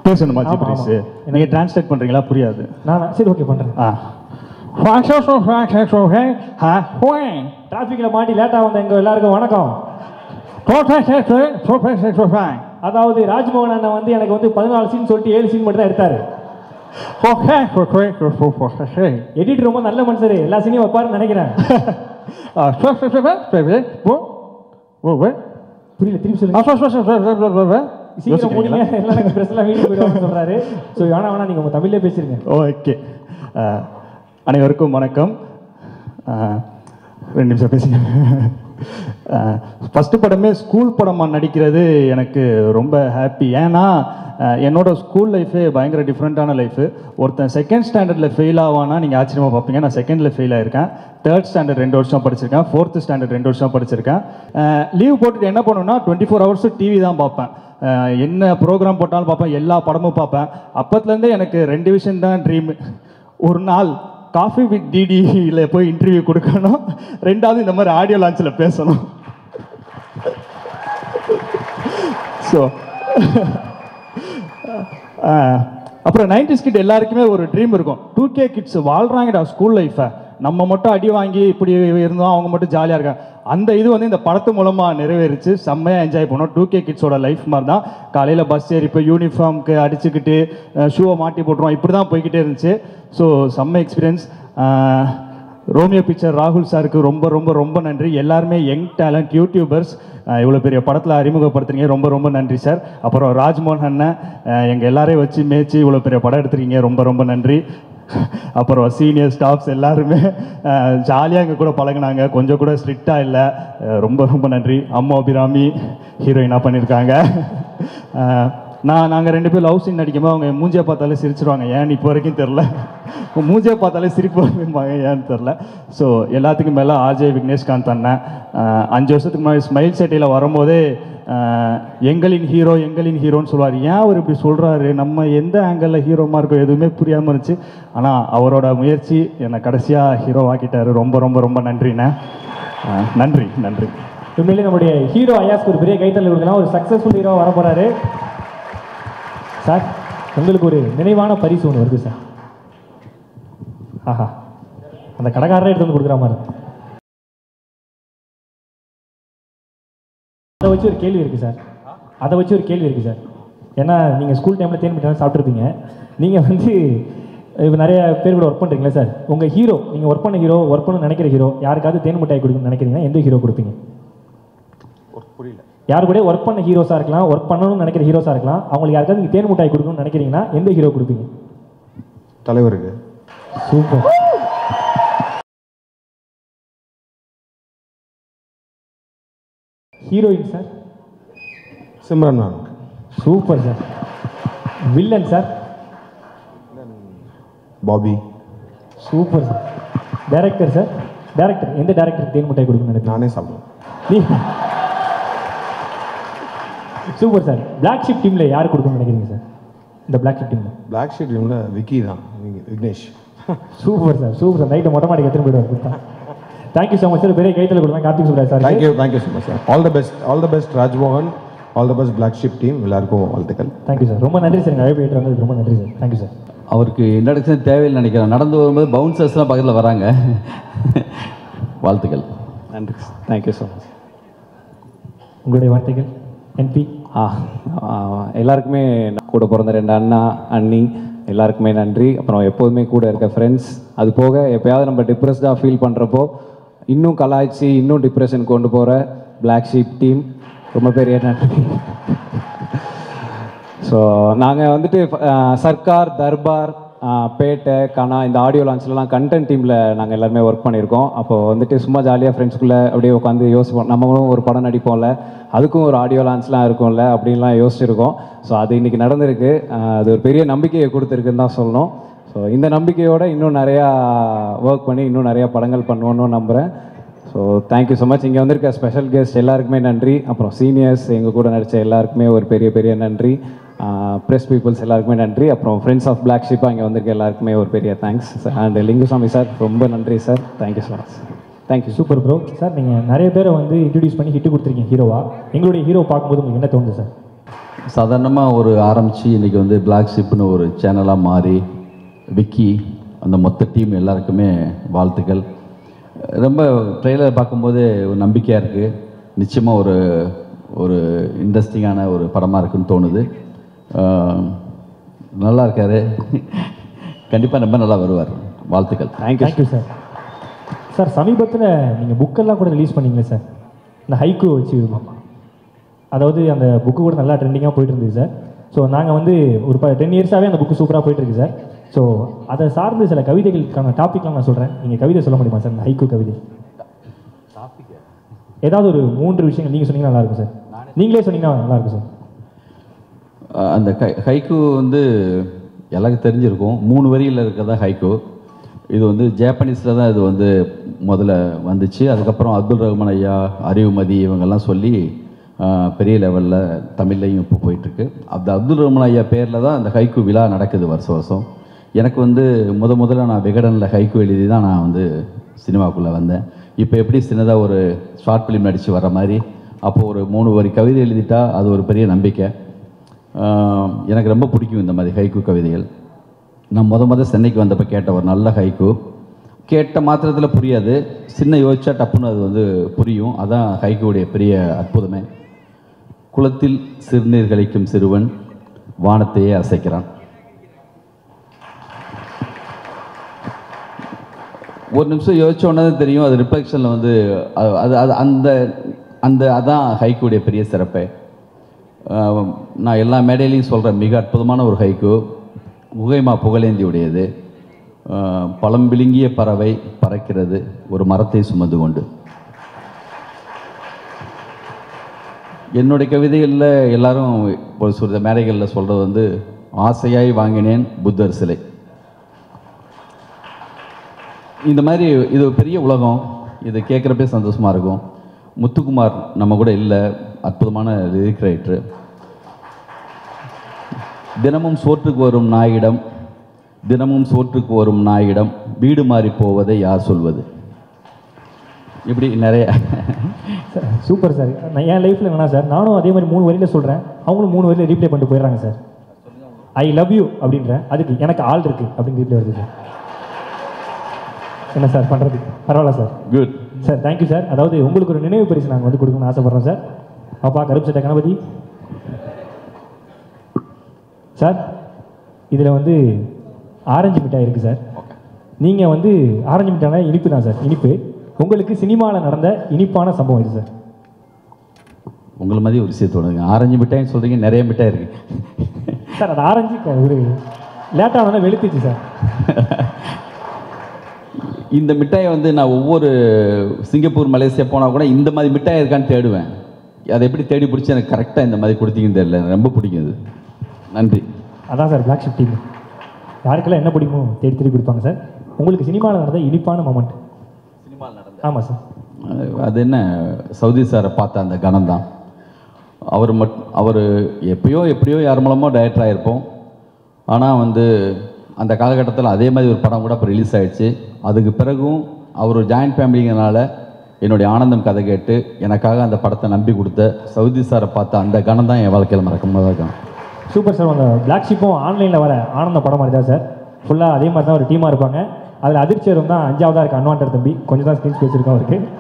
பேசணுமா ஆமா, ஜிப்ரிஸ் ஆமா. நீங்கள் டிரான்ஸ்லேட் பண்ணுறீங்களா புரியாது நான் சரி ஓகே பண்ணுறேன் ஆ டிராஃபிக்கில் மாட்டி லேட்டாக வந்த எங்கள் எல்லாருக்கும் வணக்கம் அதாவது ராஜ்மோகன் அண்ணன் வந்து எனக்கு வந்து பதினாலு சீன் சொல்லிட்டு ஏழு சீன் மட்டும் தான் எடுத்தாரு எடிட்டர் ரொம்ப நல்ல மனுஷரு எல்லா சீனையும் வைப்பாருன்னு நினைக்கிறேன் புரியல திருப்பி சொல்லுங்க சீக்கிரம் முடிங்க எல்லாம் எனக்கு ப்ரெஸ்லாம் வீட்டுக்கு போயிடுவாங்கன்னு சொல்றாரு ஸோ வேணா வேணா நீங்கள் உங்கள் தமிழ்லேயே பேசிருங்க ஓகே அனைவருக்கும் வணக்கம் அஹ், ரெண்டு நிமிஷம் பேசுங்க ஃபஸ்ட்டு படமே ஸ்கூல் படமாக நடிக்கிறது எனக்கு ரொம்ப ஹாப்பி ஏன்னா அஹ், என்னோட ஸ்கூல் லைஃபே பயங்கர டிஃப்ரெண்ட்டான லைஃபு ஒருத்தன் செகண்ட் ஸ்டாண்டர்டில் ஃபெயில் ஆவானா நீங்கள் ஆச்சரியமாக பார்ப்பீங்க நான் செகண்டில் ஃபெயில் ஆயிருக்கேன் தேர்ட் ஸ்டாண்டர்ட் ரெண்டு வருஷம் படிச்சிருக்கேன் ஃபோர்த்து ஸ்டாண்டர்ட் ரெண்டு வருஷம் படிச்சிருக்கேன் லீவ் போட்டுட்டு என்ன பண்ணுவேன்னா டுவெண்ட்டி ஃபோர் ஹவர்ஸ் டிவி தான் பார்ப்பேன் அஹ், என்ன ப்ரோக்ராம் போட்டாலும் பார்ப்பேன் எல்லா படமும் பார்ப்பேன் அப்பத்துலேருந்தே எனக்கு ரெண்டு விஷயம் தான் ட்ரீம் ஒரு நாள் காஃபி வித் டிடியில் போய் இன்டர்வியூ கொடுக்கணும் ரெண்டாவது இந்த மாதிரி ஆடியோ லான்ச்சில் பேசணும் ஸோ அப்புறம் நைன்டிஸ் கிட் எல்லாருக்குமே ஒரு ட்ரீம் இருக்கும் டூ கே கிட்ஸ் வாழ்கிறாங்கடா ஸ்கூல் லைஃப்பை நம்ம மட்டும் அடி வாங்கி இப்படி இருந்தோம் அவங்க மட்டும் ஜாலியாக இருக்காங்க அந்த இது வந்து இந்த படத்து மூலமாக நிறைவேறிச்சு செம்மையாக என்ஜாய் பண்ணோம் டூ கே கிட்ஸோட லைஃப் மாதிரி தான் காலையில் பஸ் ஏறி இப்போ யூனிஃபார்முக்கு அடிச்சுக்கிட்டு ஷூவை மாட்டி போட்டுருவோம் இப்படி தான் போய்கிட்டே இருந்துச்சு ஸோ செம்ம எக்ஸ்பீரியன்ஸ் ரோமியோ பிக்சர் ராகுல் சாருக்கு ரொம்ப ரொம்ப ரொம்ப நன்றி எல்லாருமே யங் டேலண்ட் யூடியூபர்ஸ் இவ்வளோ பெரிய படத்தில் அறிமுகப்படுத்துறீங்க ரொம்ப ரொம்ப நன்றி சார் அப்புறம் ராஜ்மோகன் அண்ணன் எங்கள் எல்லாரையும் வச்சு மேய்ச்சி இவ்வளோ பெரிய படம் எடுத்துருக்கீங்க ரொம்ப ரொம்ப நன்றி அப்புறம் சீனியர் ஸ்டாஃப்ஸ் எல்லாருமே ஜாலியாக எங்கள் கூட பழகுனாங்க கொஞ்சம் கூட ஸ்ட்ரிக்டாக இல்லை ரொம்ப ரொம்ப நன்றி அம்மா அபிராமி ஹீரோயினாக பண்ணியிருக்காங்க அஹ், நான் நாங்கள் ரெண்டு பேரும் லவ் சீன் நடிக்கும்போது அவங்க மூஞ்சியை பார்த்தாலே சிரிச்சிருவாங்க ஏன்னு இப்போ வரைக்கும் தெரில மூஞ்சியை பார்த்தாலே சிரிப்பு வருவாங்க ஏன்னு தெரில ஸோ எல்லாத்துக்கும் மேலே ஆர்ஜே விக்னேஷ்காந்த் அண்ணன் அஹ், அஞ்சு வருஷத்துக்கு முன்னாடி ஸ்மைல் சேட்டையில் வரும்போதே அஹ், எங்களின் ஹீரோ எங்களின் ஹீரோன்னு சொல்லுவார் ஏன் அவர் இப்படி சொல்கிறாரு நம்ம எந்த ஆங்கிளில் ஹீரோமாக இருக்கோ எதுவுமே புரியாமல் இருந்துச்சு ஆனால் அவரோட முயற்சி என்னை கடைசியாக ஹீரோ ஆக்கிட்டாரு ரொம்ப ரொம்ப ரொம்ப நன்றிண்ணே அஹ், நன்றி நன்றி உண்மையிலே நம்முடைய ஹீரோ ஐயாஸ்க்கு ஒரு பெரிய கைத்தல் கொடுக்கலாம் ஒரு சக்ஸஸ்ஃபுல் ஹீரோ வர போறாரு சார் உங்களுக்கு ஒரு நினைவான பரிசு ஒன்று வருது சார் ஆஹா அந்த கடைக்காரரே எடுத்து வந்து கொடுக்குற மாதிரி இருக்கு. அதை வச்சு ஒரு கேள்வி இருக்குது சார் அதை வச்சு ஒரு கேள்வி இருக்குது சார் ஏன்னா நீங்கள் ஸ்கூல் டைமில் தேன் மிட்டாய் சாப்பிட்ருப்பீங்க நீங்கள் வந்து இப்போ நிறைய பேர் கூட ஒர்க் பண்ணுறீங்களா சார் உங்கள் ஹீரோ நீங்கள் ஒர்க் பண்ண ஹீரோ ஒர்க் பண்ண நினைக்கிற ஹீரோ யாருக்காவது தேன் மிட்டாய் கொடுக்கணும்னு நினைக்கிறீங்கன்னா எந்த ஹீரோ கொடுப்பீங்க யார் கூட ஒர்க் பண்ண ஹீரோஸாக இருக்கலாம் ஒர்க் பண்ணணும்னு நினைக்கிற ஹீரோஸாக இருக்கலாம் அவங்களுக்கு யாருக்காவது நீங்கள் தேன் மிட்டாய் கொடுக்கணும்னு நினைக்கிறீங்கன்னா எந்த ஹீரோ கொடுப்பீங்க தலைவருக்கு super heroine sir Simran ma'am super sir villain sir Bobby super sir director sir director எந்த டைரக்டர் தேன் மிட்டாய் கொடுக்கணும்னு நினைக்கிறீங்க நானே சாப்பிடுவேன் நீ- சூப்பர் சார் பிளாக் ஷிப் டீமில் யார் கொடுக்கணும்னு நினைக்கிறீங்க சார் இந்த பிளாக் ஷிப் டீமில் பிளாக் ஷீட் டீமில் விக்கி தான் விக்- Vignesh super sir super sir night மொட்டை மாடிக்கு எத்தனை போயிடுவார் கொடுத்தா தேங்க்யூ ஸோ மச் சார் பெரிய கைத்தில் கொடுக்கலாம் Karthik Subbaraj sir thank you thank you so much sir all the best all the best Rajmohan all the best Black Sheep team எல்லாருக்கும் வாழ்த்துக்கள் தேங்க்யூ சார் ரொம்ப நன்றி சார் எங்கள் அழைப்பு ஏற்று வந்ததுக்கு ரொம்ப நன்றி சார் தேங்க்யூ சார் அவருக்கு இன்ட்ரடக்ஷன் தேவையில்லை நினைக்கிறேன் நடந்து வரும்போது பவுன்சர்ஸ்லாம் பக்கத்தில் வராங்க வாழ்த்துக்கள் நன்றி தேங்க்யூ ஸோ மச் உங்களுடைய வார்த்தைகள் என்பி ஆ ஆ, எல்லாருக்குமே கூட பிறந்த ரெண்டு அண்ணா அண்ணி எல்லாருக்குமே நன்றி அப்புறம் எப்போதுமே கூட இருக்க ஃப்ரெண்ட்ஸ் அது போக எப்பயாவது நம்ம டிப்ரெஸ்டாக ஃபீல் பண்ணுறப்போ இன்னும் கலாய்ச்சி இன்னும் டிப்ரெஷன் கொண்டு போகிற பிளாக் ஷீப் டீம் ரொம்ப பெரிய நன்றி ஸோ நாங்கள் வந்துட்டு அஹ், சர்க்கார் தர்பார் அஹ், பேட்டை கனா இந்த ஆடியோ லான்ச்லலாம் கண்டென்ட் டீமில் நாங்கள் எல்லாருமே ஒர்க் பண்ணியிருக்கோம் அப்போ வந்துட்டு சும்மா ஜாலியாக ஃப்ரெண்ட்ஸ்குள்ளே அப்படியே உட்காந்து யோசிப்போம் நம்மளும் ஒரு படம் நடிப்போம்ல அதுக்கும் ஒரு ஆடியோ லான்ச்லாம் இருக்கும்ல அப்படின்லாம் யோசிச்சிருக்கோம் ஸோ அது இன்றைக்கி நடந்திருக்கு அஹ், அது ஒரு பெரிய நம்பிக்கையை கொடுத்துருக்குன்னு தான் சொல்லணும் ஸோ இந்த நம்பிக்கையோட இன்னும் நிறையா ஒர்க் பண்ணி இன்னும் நிறையா படங்கள் பண்ணுவோன்னு நம்புகிறேன் ஸோ தேங்க்யூ ஸோ மச் இங்கே வந்திருக்க ஸ்பெஷல் கெஸ்ட் எல்லாருக்குமே நன்றி அப்புறம் சீனியர்ஸ் எங்கள் கூட நடித்த எல்லாருக்குமே ஒரு பெரிய பெரிய நன்றி ப்ரெஸ் பீப்புள்ஸ் எல்லாருக்குமே நன்றி அப்புறம் ஃப்ரெண்ட்ஸ் ஆஃப் பிளாக் ஷிப்பாக இங்கே வந்திருக்க எல்லாருக்குமே ஒரு பெரிய தேங்க்ஸ் அண்ட் லிங்குசாமி சார் ரொம்ப நன்றி sir thank you so much thank you super bro sir நீங்கள் நிறைய பேரை வந்து இன்ட்ரடியூஸ் பண்ணி ஹிட் கொடுத்துருக்கீங்க ஹீரோவா எங்களுடைய ஹீரோ பார்க்கும்போது உங்களுக்கு என்ன தோணுது சார் சாதாரணமாக ஒரு ஆரம்பித்து இன்றைக்கி வந்து பிளாக் ஷிப்னு ஒரு சேனலாக மாறி விக்கி அந்த மொத்த டீம் எல்லாருக்குமே வாழ்த்துக்கள் ரொம்ப ட்ரெய்லர் பார்க்கும்போது ஒரு நம்பிக்கையாக இருக்குது நிச்சயமாக ஒரு ஒரு இன்ட்ரெஸ்டிங்கான ஒரு படமாக இருக்குன்னு தோணுது ஆஹ், நல்லா இருக்காரு கண்டிப்பாக ரொம்ப நல்லா வருவார் வாழ்த்துக்கள் தேங்க்யூ தேங்க்யூ சார் சார் சமீபத்தில் நீங்கள் புக்கெல்லாம் கூட ரிலீஸ் பண்ணீங்களே சார் இந்த ஹைக்கு வச்சு அதாவது அந்த புக்கு கூட நல்லா ட்ரெண்டிங்காக போயிட்டு இருந்தது சார் ஸோ நாங்கள் வந்து ஒரு டென் இயர்ஸாகவே அந்த புக்கு சூப்பராக போயிட்டு இருக்கு சார் ஸோ அதை சார்ந்து சில கவிதைகளுக்கான டாபிக்லாம் நான் சொல்கிறேன் நீங்கள் கவிதை சொல்ல முடியுமா சார் இந்த ஹைக்கு கவிதை ஏதாவது ஒரு மூன்று விஷயங்கள் நீங்கள் சொன்னீங்கன்னா நல்லாயிருக்கும் சார் நீங்களே சொன்னீங்கன்னா நல்லாயிருக்கும் சார் அஹ் அந்த கை ஹைக்கு வந்து எல்லாருக்கும் தெரிஞ்சிருக்கும் மூணு வரியில் இருக்கிறதா ஹைக்கு இது வந்து ஜாப்பனீஸில் தான் இது வந்து முதல்ல வந்துச்சு அதுக்கப்புறம் அப்துல் ரஹ்மான் ஐயா அறிவுமதி இவங்கெல்லாம் சொல்லி அஹ், பெரிய லெவலில் தமிழ்லையும் இப்போ போயிட்டுருக்கு அந்த அப்துல் ரஹ்மான் ஐயா பேரில் தான் அந்த ஹைக்கு விழா நடக்குது வருஷம் வருஷம் எனக்கு வந்து முத முதல்ல நான் விகடனில் ஹைக்கு எழுதி தான் நான் வந்து சினிமாக்குள்ளே வந்தேன் இப்போ எப்படி சின்னதாக ஒரு ஷார்ட் ஃபிலிம் நடித்து வர மாதிரி அப்போது ஒரு மூணு வரி கவிதை எழுதிட்டா அது ஒரு பெரிய நம்பிக்கை ஆஹ் எனக்கு ரொம்ப பிடிக்கும் இந்த மாதிரி ஹைக்கு கவிதைகள் நான் முத முத சென்னைக்கு வந்தப்போ கேட்ட ஒரு நல்ல ஹைக்கு கேட்ட மாத்திரத்தில் புரியாது சின்ன யோசிச்சா டப்புன்னு அது வந்து புரியும் அதான் ஹைக்குடைய பெரிய அற்புதமே குளத்தில் சிறுநீர் கழிக்கும் சிறுவன் வானத்தையே அசைக்கிறான் ஒரு நிமிஷம் யோசிச்ச உடனே தான் தெரியும் அது ரிஃப்ளெக்ஷனில் வந்து அது அது அது அந்த அந்த அதான் ஹைக்குடைய பெரிய சிறப்பே ஆஹ் நான் எல்லா மேடையிலையும் சொல்கிறேன் மிக அற்புதமான ஒரு ஹைக்கு முகைமா புகழேந்தி உடையது ஆஹ் பழம் விழுங்கிய பறவை பறக்கிறது ஒரு மரத்தை சுமந்து கொண்டு என்னுடைய கவிதைகளில் எல்லாரும் ஒரு சில மேடைகளில் சொல்கிறது வந்து ஆசையாய் வாங்கினேன் புத்தர் சிலை இந்த மாதிரி இது ஒரு பெரிய உலகம் இது கேட்குறப்பே சந்தோஷமாக இருக்கும் முத்துக்குமார் நம்ம கூட இல்லை அற்புதமான லிரிக் ரைட்ரு தினமும் சோற்றுக்கு வரும் நாயிடம் தினமும் சோற்றுக்கு வரும் நாயிடம் வீடு மாறி போவதை யார் சொல்வது இப்படி நிறைய சார் சூப்பர் சார் நான் என் லைஃப்பில் என்னன்னா சார் நானும் அதே மாதிரி மூணு வரியில் சொல்கிறேன் அவங்களும் மூணு வரியில் ரீப்ளே பண்ணிட்டு போயிடுறாங்க சார் ஐ லவ் யூ அப்படின்றேன் அதுக்கு எனக்கு ஆள் இருக்கு அப்படின்னு ரீப்ளே வருது சார் என்ன சார் பண்ணுறது பரவாயில்ல sir good sir thank you sir அதாவது உங்களுக்கு ஒரு நினைவு பரிசு நாங்கள் வந்து கொடுக்கணும்னு ஆசைப்பட்றோம் சார் அப்பா கருப்பு சட்டை கணபதி சார் இதில் வந்து ஆரஞ்சு மிட்டாய் இருக்குது சார் நீங்கள் வந்து ஆரஞ்சு மிட்டாய்னா இனிப்பு தான் சார் இனிப்பு உங்களுக்கு சினிமாவில் நடந்த இனிப்பான சம்பவம் இது சார் உங்களை மாதிரி ஒரு விஷயத்தோடுங்க ஆரஞ்சு மிட்டாய்னு சொல்கிறீங்க நிறைய மிட்டாய் இருக்கு சார் அது ஆரஞ்சு க- ஒரு லேட்டாக வந்தால் வெளுத்துச்சு சார் இந்த மிட்டாயை வந்து நான் ஒவ்வொரு சிங்கப்பூர் மலேசியா போனால் கூட இந்த மாதிரி மிட்டாய் இருக்கான்னு தேடுவேன் அதை எப்படி தேடி பிடிச்சி எனக்கு கரெக்டாக இந்த மாதிரி கொடுத்தீங்கன்னு தெரியல எனக்கு ரொம்ப பிடிக்கும் இது நன்றி அதான் சார் பிளாக் ஷிப் டீம் யாருக்கெல்லாம் என்ன பிடிக்கும் தேடி தேடி கொடுப்பாங்க சார் உங்களுக்கு சினிமாவில் நடந்த இனிப்பான மொமெண்ட் ஆமாம் சார் அஹ் அது என்ன சவுதி சாரை பார்த்த அந்த கணம் தான் அவர் மட் அவர் எப்பயோ எப்படியோ யார் மூலமோ டைரக்டர் ஆகிருப்போம் ஆனால் வந்து அந்த காலகட்டத்தில் அதே மாதிரி ஒரு படம் கூட இப்போ ரிலீஸ் ஆயிடுச்சு அதுக்கு பிறகும் அவர் ஒரு ஜாயிண்ட் ஃபேமிலிங்கிறனால என்னுடைய ஆனந்தம் கதை கேட்டு எனக்காக அந்த படத்தை நம்பி கொடுத்த சவுதி சாரை பார்த்த அந்த கணம் தான் என் வாழ்க்கையில் மறக்க முடியாத கணம் சூப்பர் சார் உங்கள் பிளாக் ஷிப்பும் ஆன்லைனில் வர ஆனந்த படம் மாதிரி தான் சார் ஃபுல்லாக அதே மாதிரி தான் ஒரு டீமாக இருப்பாங்க அதில் அதிர்ச்சியரும் தான் அஞ்சாவதாக இருக்க அன்வான்டர் தம்பி கொஞ்சம் தான் ஸ்கிரீன் ஸ்பேஸ் இருக்கும் அவருக்கு